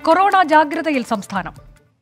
corona ജാഗ്രതയിൽ സംസ്ഥാനം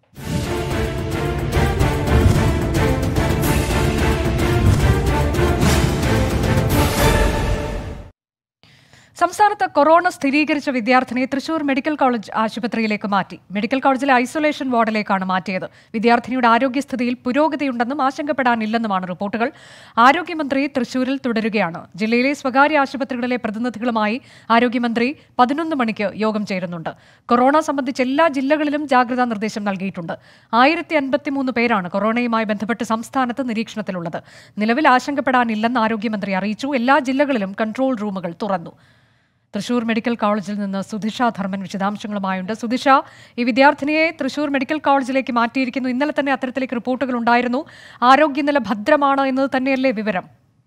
സംസ്ഥാനത്ത് കൊറോണ സ്ഥിരീകരിച്ച വിദ്യാർത്ഥിനിയെ തൃശൂർ മെഡിക്കൽ കോളേജ് ആശുപത്രിയിലേക്ക് മാറ്റി മെഡിക്കൽ കോളേജിലെ ഐസൊലേഷൻ വാർഡിലേക്കാണ് മാറ്റിയത് വിദ്യാർത്ഥിനിയുടെ ആരോഗ്യസ്ഥിതിയിൽ പുരോഗതിയുണ്ടെന്നും ആശങ്കപ്പെടാനില്ലെന്നുമാണ് റിപ്പോർട്ടുകൾ ആരോഗ്യമന്ത്രി തൃശൂരിൽ തുടരുകയാണ് ജില്ലയിലെ സ്വകാര്യ ആശുപത്രികളിലെ പ്രതിനിധികളുമായി ആരോഗ്യമന്ത്രി പതിനൊന്ന് മണിക്ക് യോഗം ചേരുന്നുണ്ട് കൊറോണ സംബന്ധിച്ച് എല്ലാ ജില്ലകളിലും ജാഗ്രതാ നിർദ്ദേശം നൽകിയിട്ടുണ്ട് ആയിരത്തി അൻപത്തിമൂന്ന് പേരാണ് കൊറോണയുമായി ബന്ധപ്പെട്ട് സംസ്ഥാനത്ത് നിരീക്ഷണത്തിലുള്ളത് നിലവിൽ ആശങ്കപ്പെടാനില്ലെന്ന് ആരോഗ്യമന്ത്രി അറിയിച്ചു എല്ലാ ജില്ലകളിലും കൺട്രോൾ റൂമുകൾ തുറന്നു തൃശൂർ മെഡിക്കൽ കോളേജിൽ നിന്ന് സുധിഷ ധർമ്മൻ വിശദാംശങ്ങളുമായുണ്ട് സുധിഷ ഈ വിദ്യാർത്ഥിനിയെ തൃശൂർ മെഡിക്കൽ കോളേജിലേക്ക് മാറ്റിയിരിക്കുന്നു ഇന്നലെ തന്നെ അത്തരത്തിലേക്ക് റിപ്പോർട്ടുകൾ ഉണ്ടായിരുന്നു ആരോഗ്യനില ഭദ്രമാണ് എന്നത് തന്നെയല്ലേ വിവരം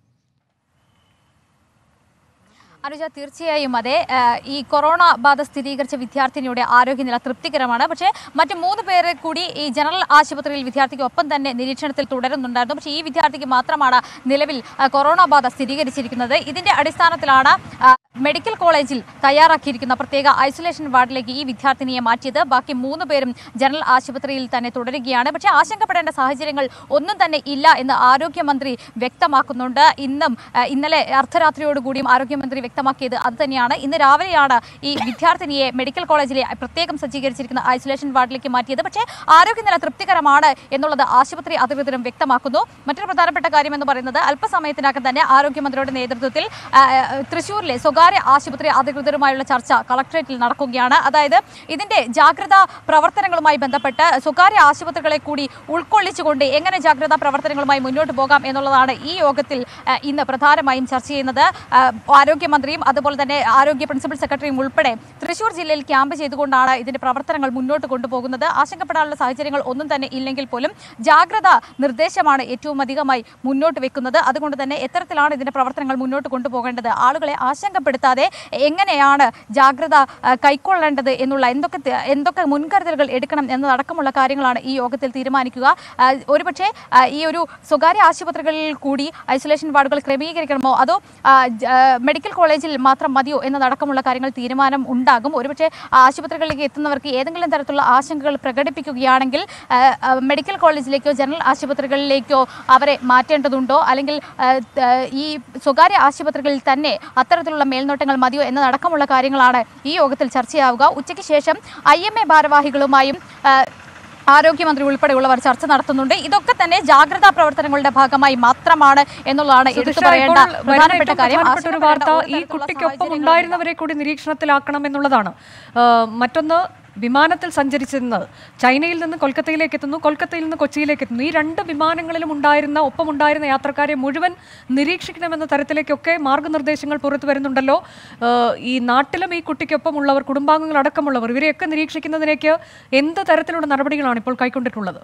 അനുജ തീർച്ചയായും അതെ ഏഹ് ഈ കൊറോണ ബാധ സ്ഥിരീകരിച്ച വിദ്യാർത്ഥിനിയുടെ ആരോഗ്യനില തൃപ്തികരമാണ് പക്ഷേ മറ്റു മൂന്ന് പേരെ കൂടി ഈ ജനറൽ ആശുപത്രിയിൽ വിദ്യാർത്ഥിക്ക് ഒപ്പം തന്നെ നിരീക്ഷണത്തിൽ തുടരുന്നുണ്ടായിരുന്നു പക്ഷേ ഈ വിദ്യാർത്ഥിക്ക് മാത്രമാണ് നിലവിൽ ഏഹ് കൊറോണ ബാധ സ്ഥിരീകരിച്ചിരിക്കുന്നത് ഇതിന്റെ അടിസ്ഥാനത്തിലാണ് ഏഹ് മെഡിക്കൽ കോളേജിൽ തയ്യാറാക്കിയിരിക്കുന്ന പ്രത്യേക ഐസൊലേഷൻ വാർഡിലേക്ക് ഈ വിദ്യാർത്ഥിനിയെ മാറ്റിയത് ബാക്കി മൂന്ന് പേരും ജനറൽ ആശുപത്രിയിൽ തന്നെ തുടരുകയാണ് പക്ഷേ ആശങ്കപ്പെടേണ്ട സാഹചര്യങ്ങൾ ഒന്നും തന്നെ ഇല്ല എന്ന് ആരോഗ്യമന്ത്രി വ്യക്തമാക്കുന്നുണ്ട് ഇന്നും ഏഹ് ഇന്നലെ അർദ്ധരാത്രിയോടുകൂടിയും ആരോഗ്യമന്ത്രി വ്യക്തമാക്കിയത് അത് തന്നെയാണ് ഇന്ന് രാവിലെയാണ് ഈ വിദ്യാർത്ഥിനിയെ മെഡിക്കൽ കോളേജിലെ പ്രത്യേകം സജ്ജീകരിച്ചിരിക്കുന്ന ഐസൊലേഷൻ വാർഡിലേക്ക് മാറ്റിയത് പക്ഷേ ആരോഗ്യനില തൃപ്തികരമാണ് എന്നുള്ളത് ആശുപത്രി അധികൃതരും വ്യക്തമാക്കുന്നു മറ്റൊരു പ്രധാനപ്പെട്ട കാര്യം എന്ന് പറയുന്നത് അല്പസമയത്തിനകം തന്നെ ആരോഗ്യമന്ത്രിയുടെ നേതൃത്വത്തിൽ ആ, തൃശൂരിലെ സ്വകാര്യ ആശുപത്രി അധികൃതരുമായുള്ള ചർച്ച കളക്ടറേറ്റിൽ നടക്കുകയാണ് അതായത് ഇതിന്റെ ജാഗ്രതാ പ്രവർത്തനങ്ങളുമായി ബന്ധപ്പെട്ട് സ്വകാര്യ ആശുപത്രികളെ കൂടി ഉൾക്കൊള്ളിച്ചുകൊണ്ട് എങ്ങനെ ജാഗ്രതാ പ്രവർത്തനങ്ങളുമായി മുന്നോട്ട് പോകാം എന്നുള്ളതാണ് ഈ യോഗത്തിൽ ആ, ഇന്ന് പ്രധാനമായും ചർച്ച ചെയ്യുന്നത് ആ, ആരോഗ്യമന്ത്രിയും അതുപോലെ തന്നെ ആരോഗ്യ പ്രിൻസിപ്പൽ സെക്രട്ടറിയും ഉൾപ്പെടെ തൃശൂർ ജില്ലയിൽ ക്യാമ്പ് ചെയ്തുകൊണ്ടാണ് ഇതിന്റെ പ്രവർത്തനങ്ങൾ മുന്നോട്ട് കൊണ്ടുപോകുന്നത് ആശങ്കപ്പെടാനുള്ള സാഹചര്യങ്ങൾ ഒന്നും തന്നെ ഇല്ലെങ്കിൽ പോലും ജാഗ്രത നിർദ്ദേശമാണ് ഏറ്റവും അധികമായി മുന്നോട്ട് വെക്കുന്നത് അതുകൊണ്ട് തന്നെ എത്തരത്തിലാണ് ഇതിന്റെ പ്രവർത്തനങ്ങൾ മുന്നോട്ട് കൊണ്ടുപോകേണ്ടത് ആളുകളെ ആശങ്കപ്പെടുത്താതെ എങ്ങനെയാണ് ജാഗ്രത ആ, കൈക്കൊള്ളേണ്ടത് എന്നുള്ള എന്തൊക്കെ ത- എന്തൊക്കെ മുൻകരുതലുകൾ എടുക്കണം എന്നതടക്കമുള്ള കാര്യങ്ങളാണ് ഈ യോഗത്തിൽ തീരുമാനിക്കുക ആ, ഒരുപക്ഷെ ആ, ഈ ഒരു സ്വകാര്യ ആശുപത്രികളിൽ കൂടി ഐസൊലേഷൻ വാർഡുകൾ ക്രമീകരിക്കണമോ അതോ ആ, ജ- ആ, മെഡിക്കൽ കോളേജിൽ മാത്രം മതിയോ എന്നതടക്കമുള്ള കാര്യങ്ങൾ തീരുമാനം ഉണ്ടാകും ഒരുപക്ഷെ ആ ആശുപത്രികളിലേക്ക് എത്തുന്നവർക്ക് ഏതെങ്കിലും തരത്തിലുള്ള ആശങ്കകൾ പ്രകടിപ്പിക്കുകയാണെങ്കിൽ ആ, ആ, മെഡിക്കൽ കോളേജിലേക്കോ ജനറൽ ആശുപത്രികളിലേക്കോ അവരെ മാറ്റേണ്ടതുണ്ടോ അല്ലെങ്കിൽ ആ, ത- ഈ സ്വകാര്യ ആശുപത്രികളിൽ തന്നെ അത്തരത്തിലുള്ള മേൽനോട്ടങ്ങൾ മതിയോ എന്നതടക്കമുള്ള കാര്യങ്ങളാണ് ഈ യോഗത്തിൽ ചർച്ചയാവുക ഉച്ചയ്ക്ക് ശേഷം ഐ എം എ ഭാരവാഹികളുമായും ആ, ആരോഗ്യമന്ത്രി ഉൾപ്പെടെയുള്ളവർ ചർച്ച നടത്തുന്നുണ്ട് ഇതൊക്കെ തന്നെ ജാഗ്രതാ പ്രവർത്തനങ്ങളുടെ ഭാഗമായി മാത്രമാണ് എന്നുള്ളതാണ് എടുത്തു സുധിഷ, പറയേണ്ട ഇപ്പോൾ വരുന്ന പ്രധാനപ്പെട്ട ഏറ്റവും കാര്യം പ്രധാനപ്പെട്ട ഒരു വാർത്ത ആശങ്കപ്പെടേണ്ട ഈ ഒരു തരത്തിലുള്ള കുട്ടിക്കൊപ്പം സാഹചര്യങ്ങളും ഉണ്ടായിരുന്നവരെ കൂടി നിരീക്ഷണത്തിലാക്കണം എന്നുള്ളതാണ് ആ, മറ്റൊന്ന് വിമാനത്തിൽ സഞ്ചരിച്ചിരുന്നത് ചൈനയിൽ നിന്ന് കൊൽക്കത്തയിലേക്ക് എത്തുന്നു കൊൽക്കത്തയിൽ നിന്ന് കൊച്ചിയിലേക്ക് എത്തുന്നു ഈ രണ്ട് വിമാനങ്ങളിലും ഉണ്ടായിരുന്ന ഒപ്പമുണ്ടായിരുന്ന യാത്രക്കാരെ മുഴുവൻ നിരീക്ഷിക്കണമെന്ന തരത്തിലേക്കൊക്കെ മാർഗനിർദ്ദേശങ്ങൾ പുറത്തു വരുന്നുണ്ടല്ലോ ആ, ഈ നാട്ടിലും ഈ കുട്ടിക്കൊപ്പം ഉള്ളവർ കുടുംബാംഗങ്ങൾ അടക്കമുള്ളവർ ഇവരെയൊക്കെ നിരീക്ഷിക്കുന്നതിനേക്ക് എന്ത് തരത്തിലുള്ള നടപടികളാണ് ഇപ്പോൾ കൈക്കൊണ്ടിട്ടുള്ളത്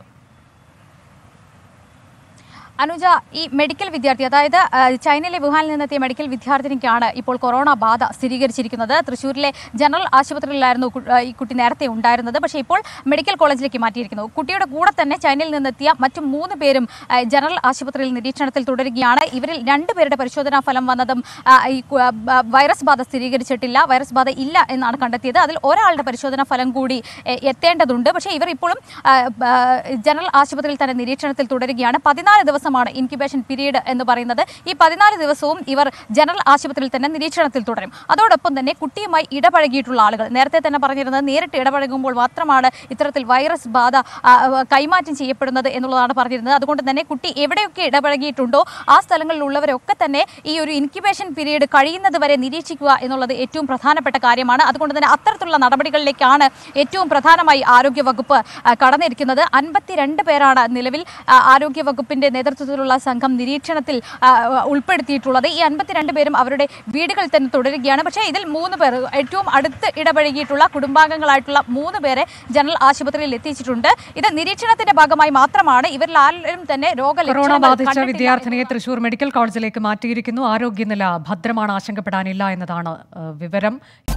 അനുജ ഈ മെഡിക്കൽ വിദ്യാർത്ഥി അതായത് ആ, ചൈനയിലെ വുഹാനിൽ നിന്നെത്തിയ മെഡിക്കൽ വിദ്യാർത്ഥിനിക്കാണ് ഇപ്പോൾ കൊറോണ ബാധ സ്ഥിരീകരിച്ചിരിക്കുന്നത് തൃശ്ശൂരിലെ ജനറൽ ആശുപത്രിയിലായിരുന്നു കു- ആ, ഈ കുട്ടി നേരത്തെ ഉണ്ടായിരുന്നത് പക്ഷേ ഇപ്പോൾ മെഡിക്കൽ കോളേജിലേക്ക് മാറ്റിയിരിക്കുന്നു കുട്ടിയുടെ കൂടെ തന്നെ ചൈനയിൽ നിന്നെത്തിയ മറ്റു മൂന്ന് പേരും ആ, ജനറൽ ആശുപത്രിയിൽ നിരീക്ഷണത്തിൽ തുടരുകയാണ് ഇവരിൽ രണ്ടുപേരുടെ പരിശോധനാ ഫലം വന്നതും ആ, ഈ കു- ആ, ബ- വൈറസ് ബാധ സ്ഥിരീകരിച്ചിട്ടില്ല വൈറസ് ബാധ ഇല്ല എന്നാണ് കണ്ടെത്തിയത് അതിൽ ഒരാളുടെ പരിശോധനാ ഫലം കൂടി എ, എത്തേണ്ടതുണ്ട് പക്ഷേ ഇവർ ഇപ്പോഴും ആ, ബ- ജനറൽ ആശുപത്രിയിൽ തന്നെ നിരീക്ഷണത്തിൽ തുടരുകയാണ് പതിനാല് ദിവസമാണ് ഇൻക്യുബേഷൻ പീരീഡ് എന്ന് പറയുന്നത് ഈ പതിനാല് ദിവസവും ഇവർ ജനറൽ ആശുപത്രിയിൽ തന്നെ നിരീക്ഷണത്തിൽ തുടരും അതോടൊപ്പം തന്നെ കുട്ടിയുമായി ഇടപഴകിയിട്ടുള്ള ആളുകൾ നേരത്തെ തന്നെ പറഞ്ഞിരുന്നത് നേരിട്ട് ഇടപഴകുമ്പോൾ മാത്രമാണ് ഇത്തരത്തിൽ വൈറസ് ബാധ ആ, ആ, കൈമാറ്റം ചെയ്യപ്പെടുന്നത് എന്നുള്ളതാണ് പറഞ്ഞിരുന്നത് അതുകൊണ്ട് തന്നെ കുട്ടി എവിടെയൊക്കെ ഇടപഴകിയിട്ടുണ്ടോ ആ സ്ഥലങ്ങളിലുള്ളവരൊക്കെ തന്നെ ഈ ഒരു ഇൻക്യുബേഷൻ പീരീഡ് കഴിയുന്നത് വരെ നിരീക്ഷിക്കുക എന്നുള്ളത് ഏറ്റവും പ്രധാനപ്പെട്ട കാര്യമാണ് അതുകൊണ്ട് തന്നെ അത്തരത്തിലുള്ള നടപടികളിലേക്കാണ് ഏറ്റവും പ്രധാനമായി ആരോഗ്യവകുപ്പ് ആ, കടന്നിരിക്കുന്നത് അൻപത്തിരണ്ട് പേരാണ് നിലവിൽ ആ, ആരോഗ്യവകുപ്പിന്റെ നേതൃത്വത്തിലുള്ള സംഘം നിരീക്ഷണത്തിൽ ആ, ഉൾപ്പെടുത്തിയിട്ടുള്ളത് ഈ അൻപത്തിരണ്ട് പേരും അവരുടെ വീടുകളിൽ തന്നെ തുടരുകയാണ് പക്ഷേ ഇതിൽ മൂന്ന് പേർ ഏറ്റവും അടുത്ത് ഇടപഴകിയിട്ടുള്ള കുടുംബാംഗങ്ങളായിട്ടുള്ള മൂന്ന് പേരെ ജനറൽ ആശുപത്രിയിൽ എത്തിച്ചിട്ടുണ്ട് ഇത് നിരീക്ഷണത്തിന്റെ ഭാഗമായി മാത്രമാണ് ഇവരിൽ ആരും തന്നെ കൊറോണ രോഗലക്ഷണങ്ങൾ ബാധിച്ച കണ്ടിട്ടില്ല വിദ്യാർത്ഥിനിയെ തൃശൂർ മെഡിക്കൽ കോളേജിലേക്ക് മാറ്റിയിരിക്കുന്നു ആരോഗ്യനില ഭദ്രമാണ് ആശങ്കപ്പെടാനില്ല എന്നതാണ് ആ, വിവരം